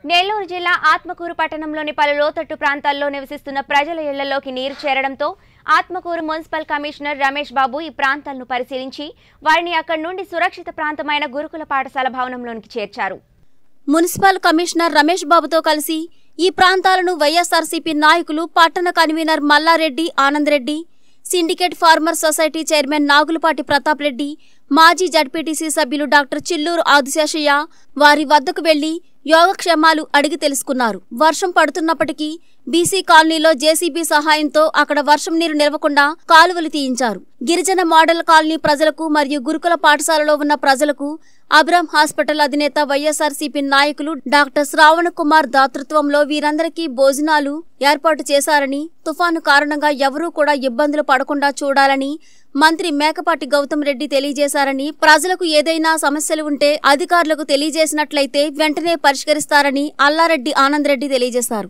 నెల్లూరు జిల్లా ఆత్మకూరు పట్టణంలోని పలు లోతట్టు ప్రాంతాల్లో నివసిస్తున్న ప్రజల ఇళ్లలోకి నీరు చేరడంతో ఆత్మకూరు మున్సిపల్ కమిషనర్ రమేష్ బాబు ఈ ప్రాంతాలను పరిశీలించి వారిని అక్కడి నుండి సురక్షిత ప్రాంతమైన గురుకుల పాఠశాల భవనంలోనికి చేర్చారు మున్సిపల్ కమిషనర్ రమేష్ బాబుతో కలిసి ఈ ప్రాంతాలను వైఎస్ఆర్సీపీ నాయకులు పట్టణ convener Mallareddy Anandareddy syndicate farmer society chairman Nagulapati Pratap Reddy మాజీ జడ్పీటీసీ సభ్యులు డాక్టర్ చిల్లూరు ఆదిశేషయ్య వారి వద్దకు వెళ్లి యోగక్షేమాలు అడిగి తెలుసుకున్నారు వర్షం పడుతున్నప్పటికీ బీసీ కాలనీలో జేసీబీ సహాయంతో అక్కడ వర్షం నీరు నిలవకుండా కాలువలు తీయించారు గిరిజన మోడల్ కాలనీ ప్రజలకు మరియు గురుకుల పాఠశాలలో ఉన్న ప్రజలకు అబ్రామ్ హాస్పిటల్ అధినేత వైఎస్ఆర్సీపీ నాయకులు డాక్టర్ శ్రావణ కుమార్ దాతృత్వంలో వీరందరికీ భోజనాలు ఏర్పాటు చేశారని తుఫాను కారణంగా ఎవరూ కూడా ఇబ్బందులు పడకుండా చూడాలని మంత్రి మేకపాటి గౌతమ్ రెడ్డి తెలియజేశారని ప్రజలకు ఏదైనా సమస్యలు ఉంటే అధికారులకు తెలియజేసినట్లయితే వెంటనే పరిష్కరిస్తారని అల్లారెడ్డి ఆనంద్ రెడ్డి తెలియజేశారు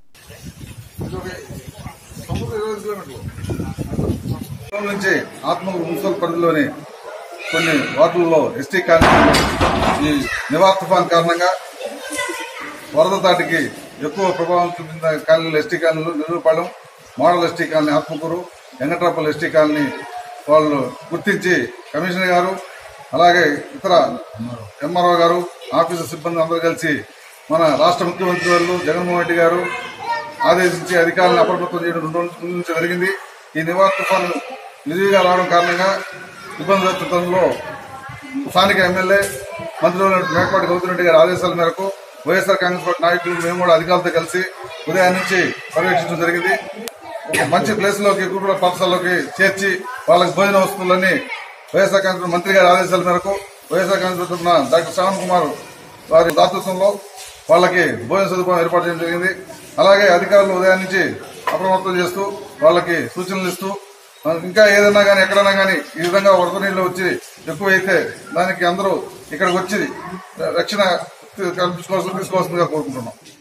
ప్రభుత్వం నుంచి ఆత్మకూరు మున్సిపల్ పరిధిలోని కొన్ని వార్డుల్లో ఎస్టీ కాలనీ ఈ నివార్ తుఫాన్ కారణంగా వరద తాటికి ఎక్కువ ప్రభావం చూపిన కాలనీలు ఎస్టీ కాలనీలు Nellurupalem model ST colony Atmakur Venkatrapalli ST colony వాళ్ళు గుర్తించి కమిషనర్ గారు అలాగే ఇతర ఎంఆర్ఓ గారు ఆఫీసు సిబ్బంది అందరూ కలిసి మన రాష్ట్ర ముఖ్యమంత్రి వాళ్ళు జగన్మోహన్ రెడ్డి గారు ఆదేశించి అధికారులను అప్రమత్తం చేయడం రెండు రోజుల ముందు నుంచి జరిగింది ఈ నివార్ తుఫాను విరివిగా రావడం కారణంగా ఇబ్బందుల చిత్రంలో స్థానిక ఎమ్మెల్యే మంత్రి మేకపాటి గౌతమ్ రెడ్డి గారి ఆదేశాల మేరకు వైఎస్ఆర్ కాంగ్రెస్ పార్టీ నాయకులు మేము కూడా అధికారులతో కలిసి ఉదయం నుంచి పర్యవేక్షించడం జరిగింది ఒక మంచి ప్లేస్ లోకి గురుకుల పాఠశాలలోకి చేర్చి వాళ్ళకి భోజన వస్తువులన్నీ వైఎస్ఆర్ కాంగ్రెస్ మంత్రి గారి ఆదేశాల మేరకు వైఎస్ఆర్ కాంగ్రెస్ తరఫున డాక్టర్ శ్రవణ్ కుమార్ వారి దాతృత్వంలో వాళ్ళకి భోజన సదుపాయం ఏర్పాటు చేయడం జరిగింది అలాగే అధికారులు ఉదయం నుంచి అప్రమత్తం చేస్తూ వాళ్ళకి సూచనలు ఇస్తూ ఇంకా ఏదైనా కానీ ఎక్కడైనా కానీ ఈ విధంగా వరద నీళ్ళు వచ్చి ఎక్కువైతే దానికి అందరూ ఇక్కడికి వచ్చి రక్షణ కల్పించుకోవాల్సి తీసుకోవాల్సిందిగా కోరుకుంటున్నాం